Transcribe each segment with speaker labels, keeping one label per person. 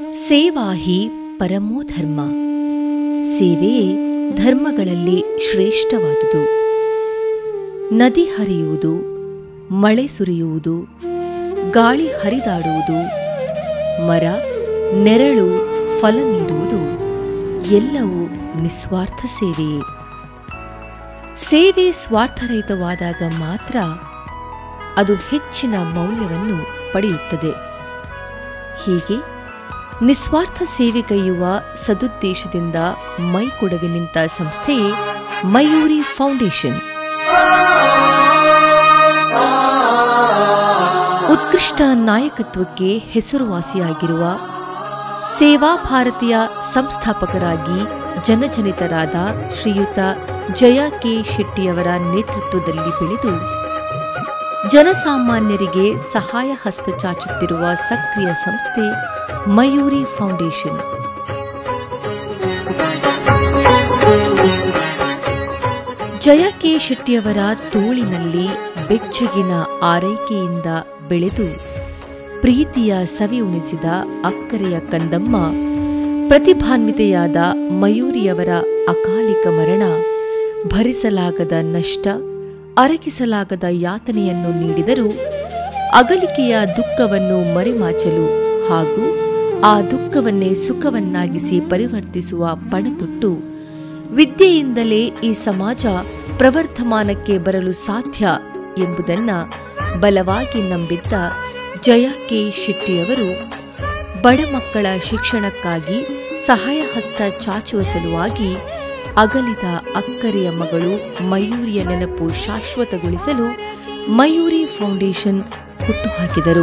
Speaker 1: ಸೇವಾ ಹಿ ಪರಮೋ ಧರ್ಮ ಸೇವೆಯೇ ಧರ್ಮಗಳಲ್ಲಿ ಶ್ರೇಷ್ಠವಾದುದು ನದಿ ಹರಿಯುವುದು ಮಳೆ ಸುರಿಯುವುದು ಗಾಳಿ ಹರಿದಾಡುವುದು ಮರ ನೆರಳು ಫಲ ನೀಡುವುದು ಎಲ್ಲವೂ ನಿಸ್ವಾರ್ಥ ಸೇವೆಯೇ ಸೇವೆ ಸ್ವಾರ್ಥರಹಿತವಾದಾಗ ಮಾತ್ರ ಅದು ಹೆಚ್ಚಿನ ಮೌಲ್ಯವನ್ನು ಪಡೆಯುತ್ತದೆ ಹೀಗೆ ನಿಸ್ವಾರ್ಥ ಸೇವೆಗೈಯುವ ಸದುದ್ದೇಶದಿಂದ ಮೈಕೊಡವಿ ನಿಂತ ಸಂಸ್ಥೆಯೇ ಮಯೂರಿ ಫೌಂಡೇಶನ್ ಉತ್ಕೃಷ್ಟ ನಾಯಕತ್ವಕ್ಕೆ ಹೆಸರುವಾಸಿಯಾಗಿರುವ ಸೇವಾ ಭಾರತೀಯ ಸಂಸ್ಥಾಪಕರಾಗಿ ಜನಜನಿತರಾದ ಶ್ರೀಯುತ ಜಯ ಕೆ ಶೆಟ್ಟಿಯವರ ನೇತೃತ್ವದಲ್ಲಿ ಬೆಳೆದು ಜನಸಾಮಾನ್ಯರಿಗೆ ಸಹಾಯ ಹಸ್ತ ಚಾಚುತ್ತಿರುವ ಸಕ್ರಿಯ ಸಂಸ್ಥೆ ಮಯೂರಿ ಫೌಂಡೇಶನ್ ಜಯ ಕೆ ಶೆಟ್ಟಿಯವರ ತೋಳಿನಲ್ಲಿ ಬೆಚ್ಚಗಿನ ಆರೈಕೆಯಿಂದ ಬೆಳೆದು ಪ್ರೀತಿಯ ಸವಿ ಉಣಿಸಿದ ಅಕ್ಕರೆಯ ಕಂದಮ್ಮ ಪ್ರತಿಭಾನ್ವಿತೆಯಾದ ಮಯೂರಿಯವರ ಅಕಾಲಿಕ ಮರಣ ಭರಿಸಲಾಗದ ನಷ್ಟ ಅರಗಿಸಲಾಗದ ಯಾತನೆಯನ್ನು ನೀಡಿದರೂ ಅಗಲಿಕೆಯ ದುಃಖವನ್ನು ಮರೆಮಾಚಲು ಹಾಗೂ ಆ ದುಃಖವನ್ನೇ ಸುಖವನ್ನಾಗಿಸಿ ಪರಿವರ್ತಿಸುವ ಪಣತೊಟ್ಟು ವಿದ್ಯೆಯಿಂದಲೇ ಈ ಸಮಾಜ ಪ್ರವರ್ಧಮಾನಕ್ಕೆ ಬರಲು ಸಾಧ್ಯ ಎಂಬುದನ್ನ ಬಲವಾಗಿ ನಂಬಿದ್ದ ಜಯ ಕೆ ಶೆಟ್ಟಿಯವರು ಬಡ ಮಕ್ಕಳ ಶಿಕ್ಷಣಕ್ಕಾಗಿ ಸಹಾಯ ಹಸ್ತ ಚಾಚುವ ಸಲುವಾಗಿ ಅಗಲಿದ ಅಕ್ಕರೆಯ ಮಗಳು ಮಯೂರಿಯ ನೆನಪು ಶಾಶ್ವತಗೊಳಿಸಲು ಮಯೂರಿ ಫೌಂಡೇಶನ್ ಹುಟ್ಟುಹಾಕಿದರು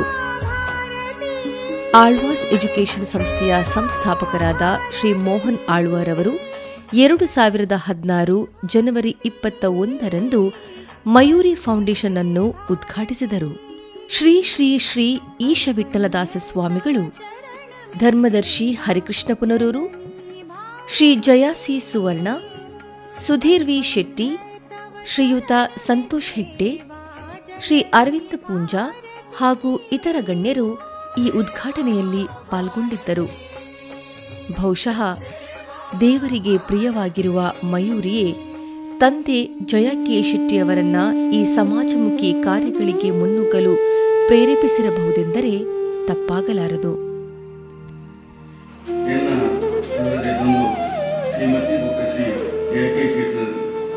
Speaker 1: ಆಳ್ವಾಸ್ ಎಜುಕೇಷನ್ ಸಂಸ್ಥೆಯ ಸಂಸ್ಥಾಪಕರಾದ ಶ್ರೀ ಮೋಹನ್ ಆಳ್ವಾರ್ ಅವರು ಎರಡು ಸಾವಿರದ ಹದಿನಾರು ಜನವರಿ ಇಪ್ಪತ್ತ ಒಂದರಂದು ಮಯೂರಿ ಫೌಂಡೇಶನ್ ಅನ್ನು ಉದ್ಘಾಟಿಸಿದರು ಶ್ರೀ ಶ್ರೀ ಶ್ರೀ ಈಶ ವಿಠಲದಾಸ ಸ್ವಾಮಿಗಳು ಧರ್ಮದರ್ಶಿ ಹರಿಕೃಷ್ಣ ಪುನರೂರು ಶ್ರೀ ಜಯಾಸಿ ಸುವರ್ಣ ಸುಧೀರ್ ವಿ ಶೆಟ್ಟಿ ಶ್ರೀಯುತ ಸಂತೋಷ್ ಹೆಗ್ಡೆ ಶ್ರೀ ಅರವಿಂದ ಪೂಂಜಾ ಹಾಗೂ ಇತರ ಗಣ್ಯರು ಈ ಉದ್ಘಾಟನೆಯಲ್ಲಿ ಪಾಲ್ಗೊಂಡಿದ್ದರು ಬಹುಶಃ ದೇವರಿಗೆ ಪ್ರಿಯವಾಗಿರುವ ಮಯೂರಿಯೇ ತಂದೆ ಜಯ ಕೆ ಶೆಟ್ಟಿಯವರನ್ನ ಈ ಸಮಾಜಮುಖಿ ಕಾರ್ಯಗಳಿಗೆ ಮುನ್ನುಗ್ಗಲು ಪ್ರೇರೇಪಿಸಿರಬಹುದೆಂದರೆ ತಪ್ಪಾಗಲಾರದು
Speaker 2: ಎನ್ನ ಸಹೋದರಿ ಬಂಧು Shrimati doctor Shri J K Shettar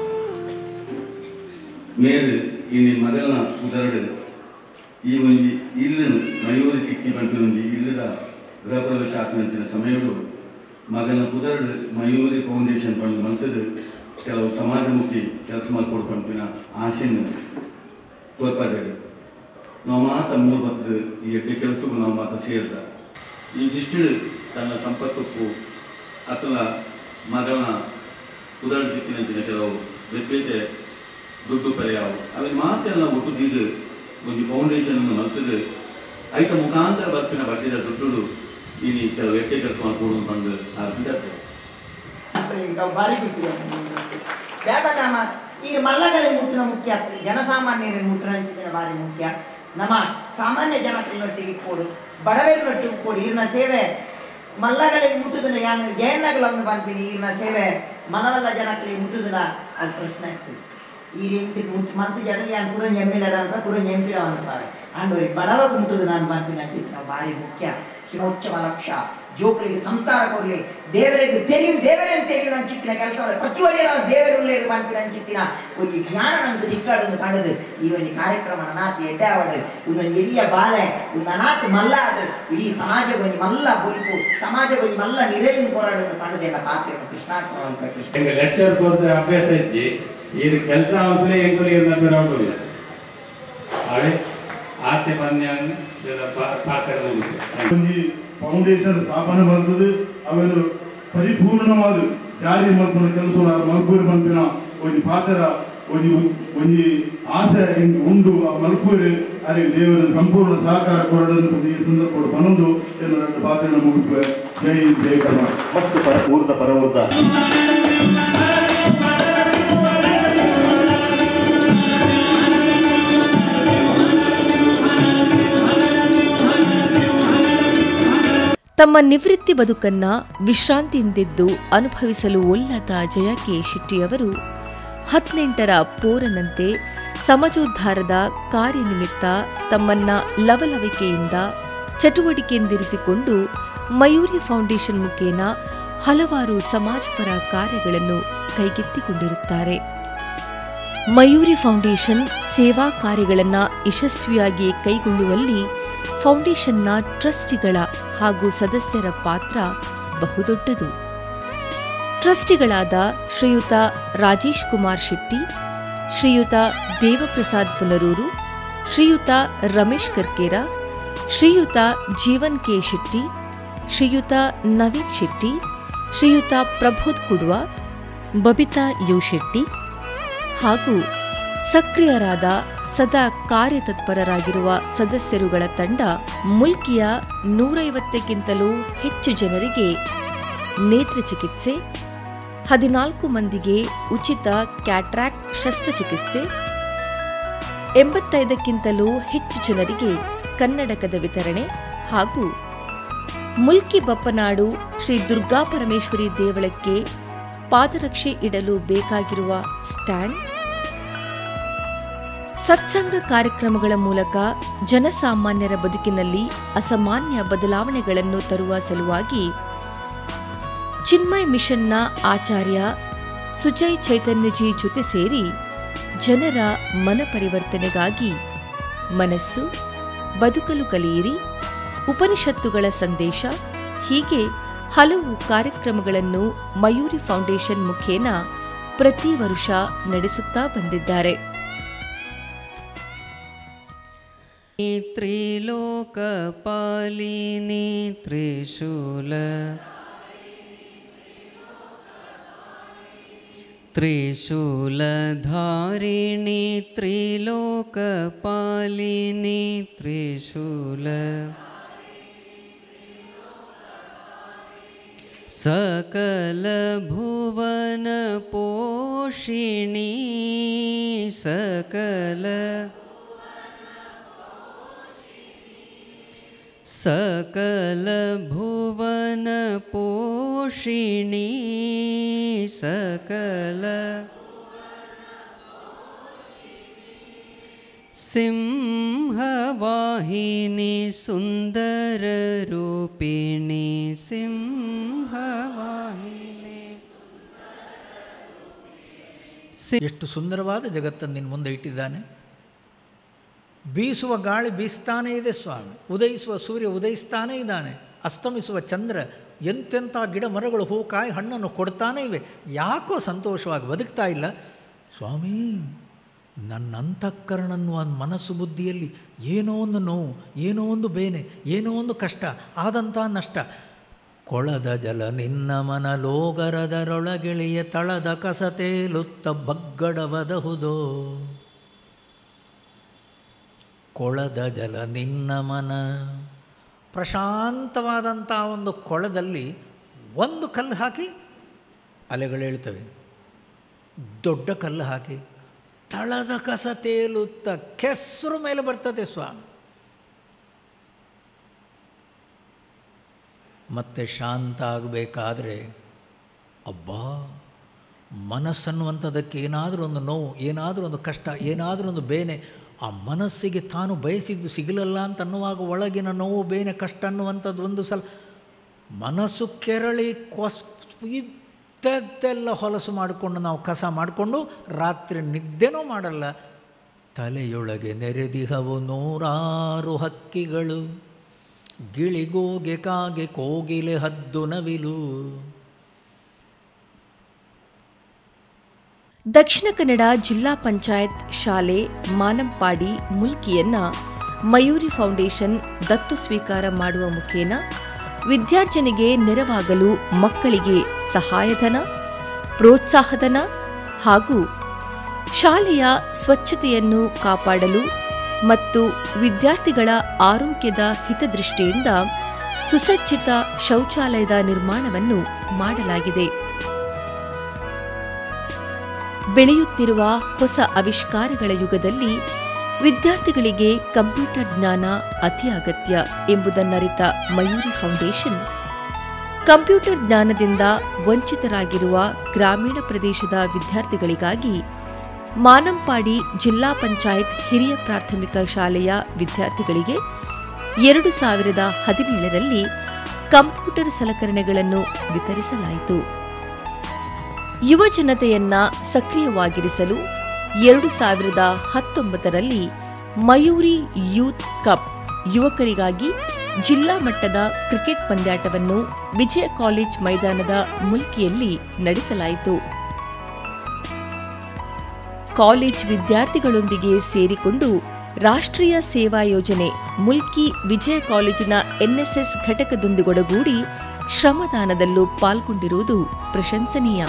Speaker 2: ಮೇರು ಇನಿ ಮಗಲ್ನ ಸುಧಾರಣೆ ಈ ಒಂದು ಇಲ್ಲನು ಮಯೂರಿ ಚಿಕ್ಕಿ ಬಂತು ಒಂದು ಇಲ್ಲದ ಗೃಹ ಪ್ರವೇಶ ಆತ್ಮಂಚಿನ ಸಮಯಗಳು ಮಗನ ಕುದರಡು ಮಯೂರಿ ಫೌಂಡೇಶನ್ ಬಂದು ಮಂತದ್ದು ಕೆಲವು ಸಮಾಜಮುಖಿ ಕೆಲಸ ಮಾಡ್ಕೊಡು ಪಂಪಿನ ಆಶೆಯನ್ನು ತೋರ್ಪದೇವೆ ನಾವು ಮಾತ ಮೂರು ಬರ್ತದ ಈ ಎಡ್ಡೆ ಕೆಲಸಕ್ಕೂ ನಾವು ಮಾತ ಸೇರ್ದ ಈ ದಿಷ್ಟು ತನ್ನ ಸಂಪರ್ಕಕ್ಕೂ ಅಥವಾ ಮಗನ ಉದಾಹರಣೆ ದಿಕ್ಕಿನಂಚಿನ ಕೆಲವು ವ್ಯತ್ಯತೆ ದುಡ್ಡು ಪರ್ಯಾವು ಅವಿನ ಮಾತೆಲ್ಲ ಒಟ್ಟುದಿದ್ದು ಒಂದು ಫೌಂಡೇಶನ್ ಅನ್ನು ಮಲ್ತದ್ದು ಐತ ಮುಖಾಂತರ ಬರ್ತಿನ ಬಡ್ಡಿದ ದುಡ್ಡು ಇನಿ ಕೆಲವು ಎಟ್ಟೆ ಕೆಲಸ ಮಾಡ್ಕೊಡು ಬಂದು ಅರ್ಬಿಡತ್ತೆ
Speaker 3: ಈಗ ಬಾರಿ ಖುಷಿ ನಮ್ಮ ಈ ಮಲ್ಲಗಲೆ ಮುಟ್ಟಿನ ಮುಖ್ಯ ಜನಸಾಮಾನ್ಯರ ಮುಟ್ಟಿನ ಹಂಚಿನ ಬಾರಿ ಮುಖ್ಯ ನಮ್ಮ ಸಾಮಾನ್ಯ ಜನತೆಗಳೊಟ್ಟಿಗೆ ಕೊಡು ಬಡವರಿನೊಟ್ಟಿಗೆ ಕೊಡು ಈರಿನ ಸೇವೆ ಮಲ್ಲಗಲಿಗೆ ಮುಟ್ಟುದಿನ ಯಾನು ಜಯಣ್ಣಗಳೊಂದು ಬಂತೀನಿ ಈರಿನ ಸೇವೆ ಮನವಲ್ಲ ಜನಕ್ಕೆ ಮುಟ್ಟುದಿನ ಅದು ಪ್ರಶ್ನೆ ಆಗ್ತದೆ ಈ ರೀತಿ ಮುಟ್ಟು ಮಂತು ಜಡಲಿ ಯಾನು ಕೂಡ ಎಮ್ಮಿಲಡ ಅಂತ ಕೂಡ ನೆಂಪಿಡ ಅಂತಾರೆ ಅಂಡೋರಿ ಬಡವಾಗ ಮುಟ್ಟುದು ನಾನು ಬಂತೀನಿ ಚಿತ್ರ ಭಾರಿ ಮುಖ್ಯ ಶಿವೋಚ್ಚಮ ಲಕ್ಷ್ಯ ಜೋಕರಿಗೆ ಸಂಸ್ಕಾರ ಕೊರಲಿ ದೇವರಿಗೆ ತೆರಿಯು ದೇವರನ್ನು ತೆರಿಯು ನನ್ನ ಚಿತ್ತಿನ ಕೆಲಸ ಪ್ರತಿಯೊಂದೇ ನಾವು ದೇವರುಳ್ಳೇರು ಬಂತು ನನ್ನ ಚಿತ್ತಿನ ಒಂದು ಜ್ಞಾನ ನಂಗೆ ದಿಕ್ಕಾಡೊಂದು ಕಂಡದು ಈ ಒಂದು ಕಾರ್ಯಕ್ರಮ ನಾತಿ ಎಡ್ಡೆ ಆವಡು ಇನ್ನೊಂದು ಎಲ್ಲಿಯ ಬಾಲೆ ಒಂದು ಅನಾಥ ಮಲ್ಲ ಅದು ಇಡೀ ಸಮಾಜ ಒಂದು ಮಲ್ಲ ಬುಲ್ಪು ಸಮಾಜ ಒಂದು ಮಲ್ಲ ನಿರಲಿನ ಹೋರಾಡೋದು ಕಂಡದೆ ಎಲ್ಲ ಪಾತ್ರ ಕೃಷ್ಣಾರ್ಪಣ ಕೃಷ್ಣ
Speaker 4: ಎಂಗ ಲೆಕ್ಚರ್ ಕೊಡ್ದ ಅಭ್ಯಾಸ ಇಜ್ಜಿ ಇದು ಕೆಲಸ ಆದ್ಮೇಲೆ ಎಂಕುಲು ಇರ್ನ ಬೇರೆ ಅವೇ ಆತೆ ಪನ್ಯಾನ್ ಪಾತ್ರ ಮುಗಿತು
Speaker 5: ಒಂಜಿ ಫೌಂಡೇಶನ್ ಸ್ಥಾಪನೆ ಬರ್ತದೆ ಅವೆಲ್ಲ ಪರಿಪೂರ್ಣವಾದ ಜಾರಿ ಮಲ್ಪನ ಕೆಲಸ ಮಲ್ಪೂರಿ ಬಂಪಿನ ಒಂಜಿ ಪಾತ್ರ ಒಂಜಿ ಒಂಜಿ ಆಸೆ ಇಂಗ್ ಉಂಡು ಆ ಮಲ್ಪೂರಿ ಅರೆ ದೇವರ ಸಂಪೂರ್ಣ ಸಹಕಾರ ಕೊರಡನ್ನು ಈ ಸಂದರ್ಭ ಬನೊಂದು ಎನ್ನ ಎರಡು ಪಾತ್ರ ಮುಗಿಪೆ ಜೈ ಹಿಂದ್, ಜೈ ಕರ್ನಾಟಕ
Speaker 6: ಮಸ್ತ್ ಪರ ಊರ್ದ ಪರ ಊರ್ದ
Speaker 1: ತಮ್ಮ ನಿವೃತ್ತಿ ಬದುಕನ್ನ ವಿಶ್ರಾಂತಿಯಿಂದಿದ್ದು ಅನುಭವಿಸಲು ಒಲ್ಲದ ಜಯ ಕೆ ಶೆಟ್ಟಿಯವರು ಹದಿನೆಂಟರ ಪೋರನಂತೆ ಸಮಾಜೋದ್ಧಾರದ ಕಾರ್ಯನಿಮಿತ್ತ ತಮ್ಮನ್ನ ಲವಲವಿಕೆಯಿಂದ ಚಟುವಟಿಕೆಯಿಂದಿರಿಸಿಕೊಂಡು ಮಯೂರಿ ಫೌಂಡೇಶನ್ ಮುಖೇನ ಹಲವಾರು ಸಮಾಜಪರ ಕಾರ್ಯಗಳನ್ನು ಕೈಗೆತ್ತಿಕೊಂಡಿರುತ್ತಾರೆ ಮಯೂರಿ ಫೌಂಡೇಶನ್ ಸೇವಾ ಕಾರ್ಯಗಳನ್ನು ಯಶಸ್ವಿಯಾಗಿ ಕೈಗೊಳ್ಳುವಲ್ಲಿ ಫೌಂಡೇಶನ್ನ ಟ್ರಸ್ಟಿಗಳ ಹಾಗೂ ಸದಸ್ಯರ ಪಾತ್ರ ಬಹುದೊಡ್ಡದು ಟ್ರಸ್ಟಿಗಳಾದ ಶ್ರೀಯುತ ರಾಜೇಶ್ ಕುಮಾರ್ ಶೆಟ್ಟಿ ಶ್ರೀಯುತ ದೇವಪ್ರಸಾದ್ ಪುನರೂರು ಶ್ರೀಯುತ ರಮೇಶ್ ಕರ್ಕೇರ ಶ್ರೀಯುತ ಜೀವನ್ ಕೆ ಶೆಟ್ಟಿ ಶ್ರೀಯುತ ನವೀನ್ ಶೆಟ್ಟಿ ಶ್ರೀಯುತ ಪ್ರಬೋಧ್ ಕುಡ್ವ ಬಬಿತಾ ಯು ಶೆಟ್ಟಿ ಹಾಗೂ ಸಕ್ರಿಯರಾದ ಸದಾ ಕಾರ್ಯತತ್ಪರರಾಗಿರುವ ಸದಸ್ಯರುಗಳ ತಂಡ ಮುಲ್ಕಿಯ ನೂರೈವತ್ತಕ್ಕಿಂತಲೂ ಹೆಚ್ಚು ಜನರಿಗೆ ನೇತ್ರ ಚಿಕಿತ್ಸೆ ಹದಿನಾಲ್ಕು ಮಂದಿಗೆ ಉಚಿತ ಕ್ಯಾಟ್ರಾಕ್ಟ್ ಶಸ್ತ್ರಚಿಕಿತ್ಸೆ ಎಂಬತ್ತೈದಕ್ಕಿಂತಲೂ ಹೆಚ್ಚು ಜನರಿಗೆ ಕನ್ನಡಕದ ವಿತರಣೆ ಹಾಗೂ ಮುಲ್ಕಿ ಬಪ್ಪನಾಡು ಶ್ರೀ ದುರ್ಗಾ ಪರಮೇಶ್ವರಿ ದೇವಳಕ್ಕೆ ಪಾದರಕ್ಷೆ ಇಡಲು ಬೇಕಾಗಿರುವ ಸ್ಟ್ಯಾಂಡ್ ಸತ್ಸಂಗ ಕಾರ್ಯಕ್ರಮಗಳ ಮೂಲಕ ಜನಸಾಮಾನ್ಯರ ಬದುಕಿನಲ್ಲಿ ಅಸಾಮಾನ್ಯ ಬದಲಾವಣೆಗಳನ್ನು ತರುವ ಸಲುವಾಗಿ ಚಿನ್ಮಯ್ ಮಿಷನ್ನ ಆಚಾರ್ಯ ಸುಜಯ್ ಚೈತನ್ಯಜಿ ಜೊತೆ ಸೇರಿ ಜನರ ಮನಪರಿವರ್ತನೆಗಾಗಿ ಮನಸ್ಸು ಬದುಕಲು ಕಲಿಯಿರಿ ಉಪನಿಷತ್ತುಗಳ ಸಂದೇಶ ಹೀಗೆ ಹಲವು ಕಾರ್ಯಕ್ರಮಗಳನ್ನು ಮಯೂರಿ ಫೌಂಡೇಶನ್ ಮುಖೇನ ಪ್ರತಿ ವರ್ಷ ನಡೆಸುತ್ತಾ ಬಂದಿದ್ದಾರೆ
Speaker 6: त्रिलोकपालिनी त्रिशूल त्रिशूलधारिणी त्रिलोकपालिनी त्रिशूल सकलभुवनपोषिणी सकल सकलभुवनपोषिणी सकल सिंहवाहिनी सुन्दररूपिणी सिंहवाहिनी
Speaker 7: ಎಷ್ಟು ಸುಂದರವಾದ ಜಗತ್ತನ್ನು ನಿನ್ನ ಮುಂದೆ ಇಟ್ಟಿದ್ದಾನೆ ಬೀಸುವ ಗಾಳಿ ಬೀಸ್ತಾನೇ ಇದೆ ಸ್ವಾಮಿ ಉದಯಿಸುವ ಸೂರ್ಯ ಉದಯಿಸ್ತಾನೇ ಇದ್ದಾನೆ ಅಸ್ತಮಿಸುವ ಚಂದ್ರ ಎಂತೆಂಥ ಗಿಡ ಮರಗಳು ಹೂ ಕಾಯಿ ಹಣ್ಣನ್ನು ಕೊಡ್ತಾನೇ ಇವೆ ಯಾಕೋ ಸಂತೋಷವಾಗಿ ಬದುಕ್ತಾ ಇಲ್ಲ ಸ್ವಾಮಿ ನನ್ನ ಅಂತಃಕರಣನ್ನುವ ಮನಸ್ಸು ಬುದ್ಧಿಯಲ್ಲಿ ಏನೋ ಒಂದು ನೋವು ಏನೋ ಒಂದು ಬೇನೆ ಏನೋ ಒಂದು ಕಷ್ಟ ಆದಂಥ ನಷ್ಟ ಕೊಳದ ಜಲ ನಿನ್ನ ಮನ ಲೋಗರದರೊಳಗಿಳಿಯ ತಳದ ಕಸತೇಲುತ್ತ ಬಗ್ಗಡವದಹುದೋ ಕೊಳದ ಜಲ ನಿನ್ನ ಮನ ಪ್ರಶಾಂತವಾದಂಥ ಒಂದು ಕೊಳದಲ್ಲಿ ಒಂದು ಕಲ್ಲು ಹಾಕಿ ಅಲೆಗಳು ಹೇಳ್ತವೆ ದೊಡ್ಡ ಕಲ್ಲು ಹಾಕಿ ತಳದ ಕಸ ತೇಲುತ್ತ ಕೆಸರು ಮೇಲೆ ಬರ್ತದೆ ಸ್ವಾಮಿ ಮತ್ತೆ ಶಾಂತ ಆಗಬೇಕಾದ್ರೆ ಅಬ್ಬಾ ಮನಸ್ಸನ್ನುವಂಥದ್ದಕ್ಕೆ ಏನಾದರೂ ಒಂದು ನೋವು ಏನಾದರೂ ಒಂದು ಕಷ್ಟ ಏನಾದರೂ ಒಂದು ಬೇನೆ ಆ ಮನಸ್ಸಿಗೆ ತಾನು ಬಯಸಿದ್ದು ಸಿಗಲಲ್ಲ ಅಂತ ಅನ್ನುವಾಗ ಒಳಗಿನ ನೋವು ಬೇನೆ ಕಷ್ಟ ಅನ್ನುವಂಥದ್ದು ಒಂದು ಸಲ ಮನಸ್ಸು ಕೆರಳಿ ಕೊಸ್ ಇದ್ದದ್ದೆಲ್ಲ ಹೊಲಸು ಮಾಡಿಕೊಂಡು ನಾವು ಕಸ ಮಾಡಿಕೊಂಡು ರಾತ್ರಿ ನಿದ್ದೆನೂ ಮಾಡಲ್ಲ ತಲೆಯೊಳಗೆ ನೆರೆದಿಹವು ನೂರಾರು ಹಕ್ಕಿಗಳು ಗಿಳಿಗೋಗೆ ಕಾಗೆ ಕೋಗಿಲೆ ಹದ್ದು ನವಿಲು
Speaker 1: ದಕ್ಷಿಣ ಕನ್ನಡ ಜಿಲ್ಲಾ ಪಂಚಾಯತ್ ಶಾಲೆ ಮಾನಂಪಾಡಿ ಮುಲ್ಕಿಯನ್ನ ಮಯೂರಿ ಫೌಂಡೇಶನ್ ದತ್ತು ಸ್ವೀಕಾರ ಮಾಡುವ ಮುಖೇನ ವಿದ್ಯಾರ್ಜನೆಗೆ ನೆರವಾಗಲು ಮಕ್ಕಳಿಗೆ ಸಹಾಯಧನ ಪ್ರೋತ್ಸಾಹಧನ ಹಾಗೂ ಶಾಲೆಯ ಸ್ವಚ್ಛತೆಯನ್ನು ಕಾಪಾಡಲು ಮತ್ತು ವಿದ್ಯಾರ್ಥಿಗಳ ಆರೋಗ್ಯದ ಹಿತದೃಷ್ಟಿಯಿಂದ ಸುಸಜ್ಜಿತ ಶೌಚಾಲಯದ ನಿರ್ಮಾಣವನ್ನು ಮಾಡಲಾಗಿದೆ ಬೆಳೆಯುತ್ತಿರುವ ಹೊಸ ಆವಿಷ್ಕಾರಗಳ ಯುಗದಲ್ಲಿ ವಿದ್ಯಾರ್ಥಿಗಳಿಗೆ ಕಂಪ್ಯೂಟರ್ ಜ್ಞಾನ ಅತಿ ಅಗತ್ಯ ಎಂಬುದನ್ನರಿತ ಮಯೂರಿ ಫೌಂಡೇಶನ್ ಕಂಪ್ಯೂಟರ್ ಜ್ಞಾನದಿಂದ ವಂಚಿತರಾಗಿರುವ ಗ್ರಾಮೀಣ ಪ್ರದೇಶದ ವಿದ್ಯಾರ್ಥಿಗಳಿಗಾಗಿ ಮಾನಂಪಾಡಿ ಜಿಲ್ಲಾ ಪಂಚಾಯತ್ ಹಿರಿಯ ಪ್ರಾಥಮಿಕ ಶಾಲೆಯ ವಿದ್ಯಾರ್ಥಿಗಳಿಗೆ ಎರಡು ಸಾವಿರದ ಹದಿನೇಳರಲ್ಲಿ ಕಂಪ್ಯೂಟರ್ ಸಲಕರಣೆಗಳನ್ನು ವಿತರಿಸಲಾಯಿತು ಯುವ ಜನತೆಯನ್ನ ಸಕ್ರಿಯವಾಗಿರಿಸಲು ಎರಡು ಸಾವಿರದ ಹತ್ತೊಂಬತ್ತರಲ್ಲಿ ಮಯೂರಿ ಯೂತ್ ಕಪ್ ಯುವಕರಿಗಾಗಿ ಜಿಲ್ಲಾ ಮಟ್ಟದ ಕ್ರಿಕೆಟ್ ಪಂದ್ಯಾಟವನ್ನು ವಿಜಯ ಕಾಲೇಜ್ ಮೈದಾನದ ಮುಲ್ಕಿಯಲ್ಲಿ ನಡೆಸಲಾಯಿತು ಕಾಲೇಜ್ ವಿದ್ಯಾರ್ಥಿಗಳೊಂದಿಗೆ ಸೇರಿಕೊಂಡು ರಾಷ್ಟ್ರೀಯ ಸೇವಾ ಯೋಜನೆ ಮುಲ್ಕಿ ವಿಜಯ ಕಾಲೇಜಿನ ಎನ್ಎಸ್ಎಸ್ ಘಟಕದೊಂದಿಗೊಡಗೂಡಿ ಶ್ರಮದಾನದಲ್ಲೂ ಪಾಲ್ಗೊಂಡಿರುವುದು ಪ್ರಶಂಸನೀಯ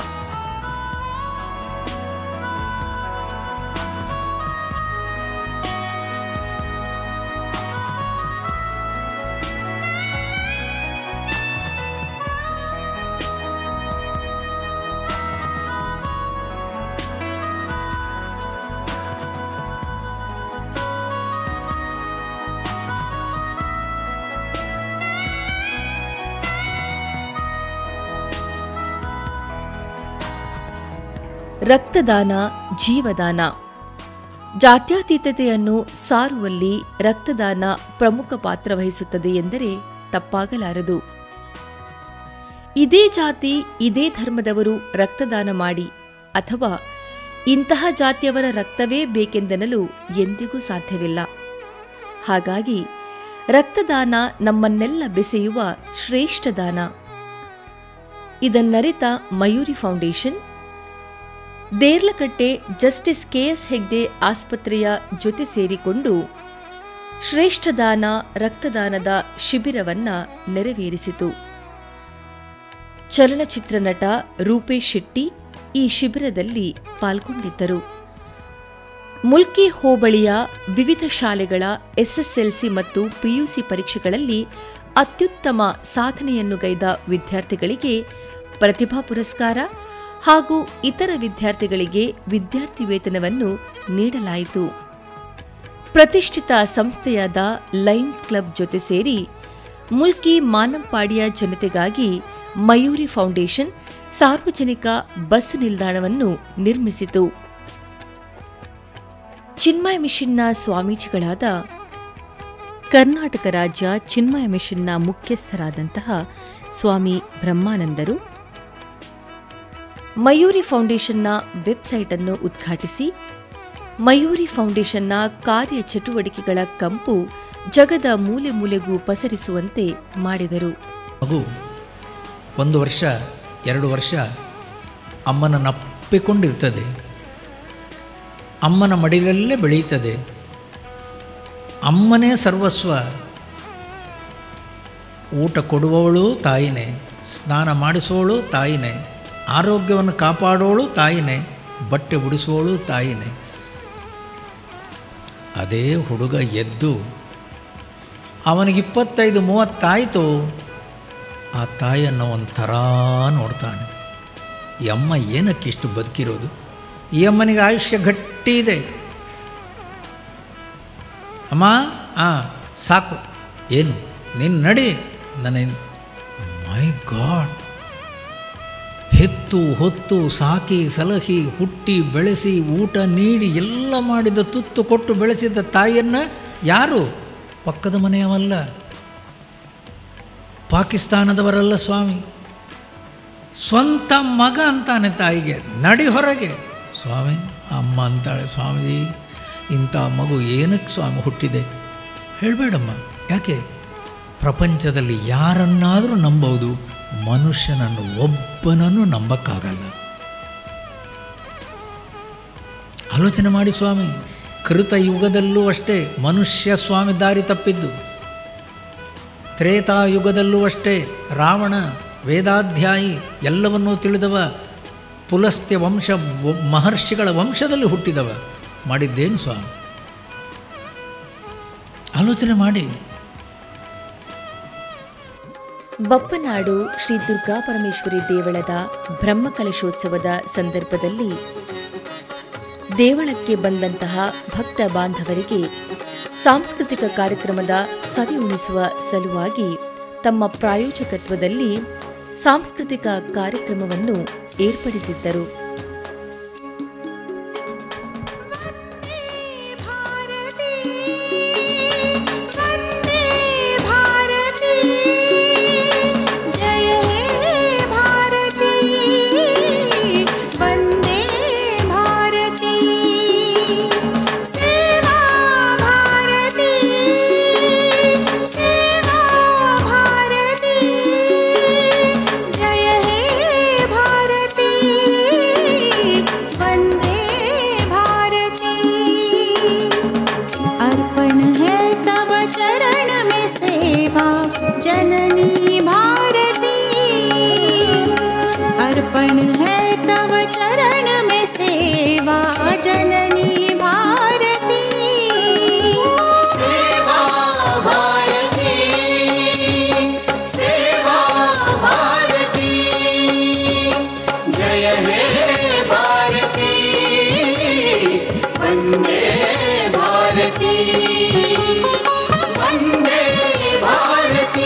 Speaker 1: ರಕ್ತದಾನ ಜೀವದಾನ ಜಾತ್ಯತೀತತೆಯನ್ನು ಸಾರುವಲ್ಲಿ ರಕ್ತದಾನ ಪ್ರಮುಖ ಪಾತ್ರ ವಹಿಸುತ್ತದೆ ಎಂದರೆ ತಪ್ಪಾಗಲಾರದು ಇದೇ ಜಾತಿ ಇದೇ ಧರ್ಮದವರು ರಕ್ತದಾನ ಮಾಡಿ ಅಥವಾ ಇಂತಹ ಜಾತಿಯವರ ರಕ್ತವೇ ಬೇಕೆಂದೆನಲು ಎಂದಿಗೂ ಸಾಧ್ಯವಿಲ್ಲ ಹಾಗಾಗಿ ರಕ್ತದಾನ ನಮ್ಮನ್ನೆಲ್ಲ ಬೆಸೆಯುವ ಶ್ರೇಷ್ಠ ದಾನ ಇದನ್ನರಿತ Mayuri foundation Deralakatte justice K S Hegde ಆಸ್ಪತ್ರೆಯ ಜೊತೆ ಸೇರಿಕೊಂಡು ಶ್ರೇಷ್ಠದಾನ ರಕ್ತದಾನದ ಶಿಬಿರವನ್ನ ನೆರವೇರಿಸಿತು ಚಲನಚಿತ್ರ ನಟ ರೂಪೇಶ್ ಶೆಟ್ಟಿ ಈ ಶಿಬಿರದಲ್ಲಿ ಪಾಲ್ಗೊಂಡಿದ್ದರು ಮುಲ್ಕಿ ಹೋಬಳಿಯ ವಿವಿಧ ಶಾಲೆಗಳ ಎಸ್ಎಸ್ಎಲ್ಸಿ ಮತ್ತು ಪಿಯುಸಿ ಪರೀಕ್ಷೆಗಳಲ್ಲಿ ಅತ್ಯುತ್ತಮ ಸಾಧನೆಯನ್ನು ಗೈದ ವಿದ್ಯಾರ್ಥಿಗಳಿಗೆ ಪ್ರತಿಭಾ ಪುರಸ್ಕಾರ ಹಾಗೂ ಇತರ ವಿದ್ಯಾರ್ಥಿಗಳಿಗೆ ವಿದ್ಯಾರ್ಥಿ ವೇತನವನ್ನು ನೀಡಲಾಯಿತು ಪ್ರತಿಷ್ಠಿತ ಸಂಸ್ಥೆಯಾದ ಲಯನ್ಸ್ ಕ್ಲಬ್ ಜೊತೆ ಸೇರಿ ಮುಲ್ಕಿ ಮಾನಂಪಾಡಿಯ ಜನತೆಗಾಗಿ ಮಯೂರಿ ಫೌಂಡೇಶನ್ ಸಾರ್ವಜನಿಕ ಬಸ್ಸು ನಿಲ್ದಾಣವನ್ನು ನಿರ್ಮಿಸಿತು ಚಿನ್ಮಯ ಮಿಷನ್ನ ಸ್ವಾಮೀಜಿಗಳಾದ ಕರ್ನಾಟಕ ರಾಜ್ಯ ಚಿನ್ಮಯ ಮಿಷನ್ನ ಮುಖ್ಯಸ್ಥರಾದಂತಹ ಸ್ವಾಮಿ ಬ್ರಹ್ಮಾನಂದರು ಮಯೂರಿ ಫೌಂಡೇಶನ್ನ ವೆಬ್ಸೈಟ್ ಅನ್ನು ಉದ್ಘಾಟಿಸಿ ಮಯೂರಿ ಫೌಂಡೇಶನ್ನ ಕಾರ್ಯ ಚಟುವಟಿಕೆಗಳ ಕಂಪು ಜಗದ ಮೂಲೆ ಮೂಲೆಗೂ ಪಸರಿಸುವಂತೆ ಮಾಡಿದರು
Speaker 7: ಮಗು ಒಂದು ವರ್ಷ ಎರಡು ವರ್ಷ ಅಮ್ಮನನ್ನಪ್ಪಿಕೊಂಡಿರ್ತದೆ ಅಮ್ಮನ ಮಡಿಲಲ್ಲೇ ಬೆಳೆಯುತ್ತದೆ ಅಮ್ಮನೇ ಸರ್ವಸ್ವ ಊಟ ಕೊಡುವವಳು ತಾಯಿನೇ ಸ್ನಾನ ಮಾಡಿಸುವವಳು ತಾಯಿನೇ ಆರೋಗ್ಯವನ್ನು ಕಾಪಾಡೋಳು ತಾಯಿನೇ ಬಟ್ಟೆ ಉಡಿಸುವವಳು ತಾಯಿನೇ ಅದೇ ಹುಡುಗ ಎದ್ದು ಅವನಿಗೆ ಇಪ್ಪತ್ತೈದು ಮೂವತ್ತಾಯಿತು ಆ ತಾಯಿಯನ್ನು ಒಂಥರ ನೋಡ್ತಾನೆ ಈ ಅಮ್ಮ ಏನಕ್ಕೆ ಇಷ್ಟು ಬದುಕಿರೋದು ಈ ಅಮ್ಮನಿಗೆ ಆಯುಷ್ಯ ಗಟ್ಟಿ ಇದೆ ಅಮ್ಮ ಹಾಂ ಸಾಕು ಏನು ನೀನು ನಡಿ ನನ್ನ ಮೈ ಗಾಡ್ ಹೆತ್ತು ಹೊತ್ತು ಸಾಕಿ ಸಲಹಿ ಹುಟ್ಟಿ ಬೆಳೆಸಿ ಊಟ ನೀಡಿ ಎಲ್ಲ ಮಾಡಿದ ತುತ್ತು ಕೊಟ್ಟು ಬೆಳೆಸಿದ ತಾಯಿಯನ್ನು ಯಾರು ಪಕ್ಕದ ಮನೆಯವಲ್ಲ ಪಾಕಿಸ್ತಾನದವರಲ್ಲ ಸ್ವಾಮಿ ಸ್ವಂತ ಮಗ ಅಂತಾನೆ ತಾಯಿಗೆ ನಡಿ ಹೊರಗೆ ಸ್ವಾಮಿ ಅಮ್ಮ ಅಂತಾಳೆ ಸ್ವಾಮೀಜಿ ಇಂಥ ಮಗು ಏನಕ್ಕೆ ಸ್ವಾಮಿ ಹುಟ್ಟಿದೆ ಹೇಳಬೇಡಮ್ಮ ಯಾಕೆ ಪ್ರಪಂಚದಲ್ಲಿ ಯಾರನ್ನಾದರೂ ನಂಬೋದು ಮನುಷ್ಯನನ್ನು ಒಬ್ಬನನ್ನು ನಂಬಕ್ಕಾಗಲ್ಲ ಆಲೋಚನೆ ಮಾಡಿ ಸ್ವಾಮಿ ಕೃತ ಯುಗದಲ್ಲೂ ಅಷ್ಟೇ ಮನುಷ್ಯ ಸ್ವಾಮಿ ದಾರಿ ತಪ್ಪಿದ್ದು ತ್ರೇತಾಯುಗದಲ್ಲೂ ಅಷ್ಟೇ ರಾವಣ ವೇದಾಧ್ಯಾಯಿ ಎಲ್ಲವನ್ನೂ ತಿಳಿದವ ಪುಲಸ್ತ್ಯ ವಂಶ ವ- ಮಹರ್ಷಿಗಳ ವಂಶದಲ್ಲಿ ಹುಟ್ಟಿದವ ಮಾಡಿದ್ದೇನು ಸ್ವಾಮಿ ಆಲೋಚನೆ ಮಾಡಿ
Speaker 1: ಬಪ್ಪನಾಡು ಶ್ರೀ ದುರ್ಗಾ ಪರಮೇಶ್ವರಿ ದೇವಳದ ಬ್ರಹ್ಮಕಲಶೋತ್ಸವದ ಸಂದರ್ಭದಲ್ಲಿ ದೇವಳಕ್ಕೆ ಬಂದಂತಹ ಭಕ್ತ ಬಾಂಧವರಿಗೆ ಸಾಂಸ್ಕೃತಿಕ ಕಾರ್ಯಕ್ರಮದ ಸವಿ ಉಣಿಸುವ ಸಲುವಾಗಿ ತಮ್ಮ ಪ್ರಾಯೋಜಕತ್ವದಲ್ಲಿ ಸಾಂಸ್ಕೃತಿಕ ಕಾರ್ಯಕ್ರಮವನ್ನು ಏರ್ಪಡಿಸಿದ್ದರು
Speaker 8: भारती वन्दे भारती जय हे भारती वन्दे भारती सेवा भारती सेवा भारती जय हे भारती वन्दे भारती अर्पण है तव चरण में सेवा जननी भारती अर्पण है तव चरण में सेवा जननी भारती सेवा भारती सेवा भारती जय हे भारती वन्दे भारती वन्दे भारती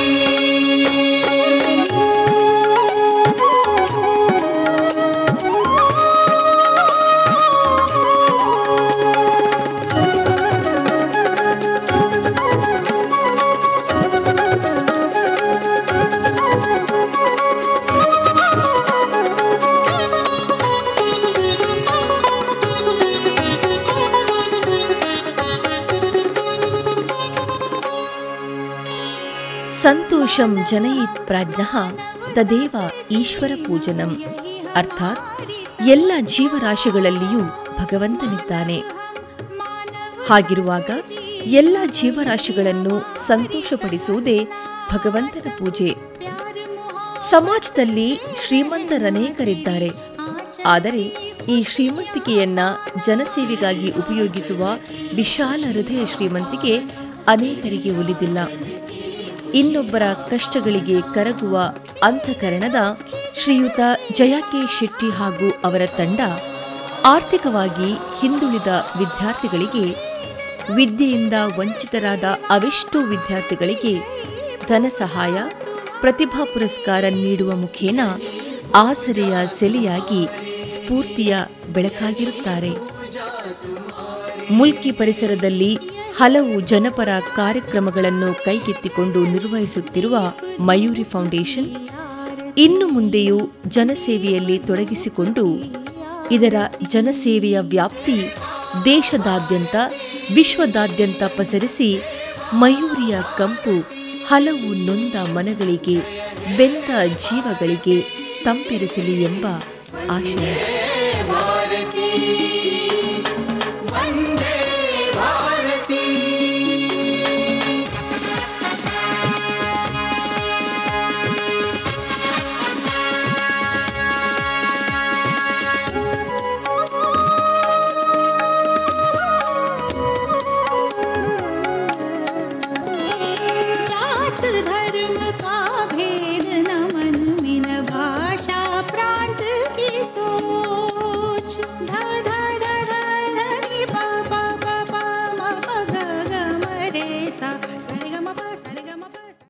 Speaker 1: ಸಂತೋಷಂ ಜನಯಿತ್ ಪ್ರಾಜ್ಞಃ ತದೇವ ಈಶ್ವರ ಪೂಜನಂ ಅರ್ಥಾತ್ ಎಲ್ಲ ಜೀವರಾಶಿಗಳಲ್ಲಿಯೂ ಭಗವಂತನಿದ್ದಾನೆ ಹಾಗಿರುವಾಗ ಎಲ್ಲ ಜೀವರಾಶಿಗಳನ್ನು ಸಂತೋಷಪಡಿಸುವುದೇ ಭಗವಂತನ ಪೂಜೆ ಸಮಾಜದಲ್ಲಿ ಶ್ರೀಮಂತರನೇಕರಿದ್ದಾರೆ ಆದರೆ ಈ ಶ್ರೀಮಂತಿಕೆಯನ್ನ ಜನಸೇವೆಗಾಗಿ ಉಪಯೋಗಿಸುವ ವಿಶಾಲ ಹೃದಯ ಶ್ರೀಮಂತಿಕೆ ಅನೇಕರಿಗೆ ಒಲಿದಿಲ್ಲ ಇನ್ನೊಬ್ಬರ ಕಷ್ಟಗಳಿಗೆ ಕರಗುವ ಅಂತಃಕರಣದ ಶ್ರೀಯುತ ಜಯಾಕೆ ಶೆಟ್ಟಿ ಹಾಗೂ ಅವರ ತಂಡ ಆರ್ಥಿಕವಾಗಿ ಹಿಂದುಳಿದ ವಿದ್ಯಾರ್ಥಿಗಳಿಗೆ ವಿದ್ಯೆಯಿಂದ ವಂಚಿತರಾದ ಅವೆಷ್ಟೋ ವಿದ್ಯಾರ್ಥಿಗಳಿಗೆ ಧನ ಸಹಾಯ ಪ್ರತಿಭಾ ಪುರಸ್ಕಾರ ನೀಡುವ ಮುಖೇನ ಆಸರೆಯ ಸೆಲೆಯಾಗಿ ಸ್ಫೂರ್ತಿಯ ಬೆಳಕಾಗಿರುತ್ತಾರೆ ಮುಲ್ಕಿ ಪರಿಸರದಲ್ಲಿ ಹಲವು ಜನಪರ ಕಾರ್ಯಕ್ರಮಗಳನ್ನು ಕೈಗೆತ್ತಿಕೊಂಡು ನಿರ್ವಹಿಸುತ್ತಿರುವ ಮಯೂರಿ ಫೌಂಡೇಶನ್ ಇನ್ನು ಮುಂದೆಯೂ ಜನಸೇವೆಯಲ್ಲಿ ತೊಡಗಿಸಿಕೊಂಡು ಇದರ ಜನಸೇವೆಯ ವ್ಯಾಪ್ತಿ ದೇಶದಾದ್ಯಂತ ವಿಶ್ವದಾದ್ಯಂತ ಪಸರಿಸಿ ಮಯೂರಿಯ ಕಂಪು ಹಲವು ನೊಂದ ಮನಗಳಿಗೆ ಬೆಂದ ಜೀವಗಳಿಗೆ ತಂಪೆರೆಸಲಿ ಎಂಬ ಆಶಯ
Speaker 8: भारती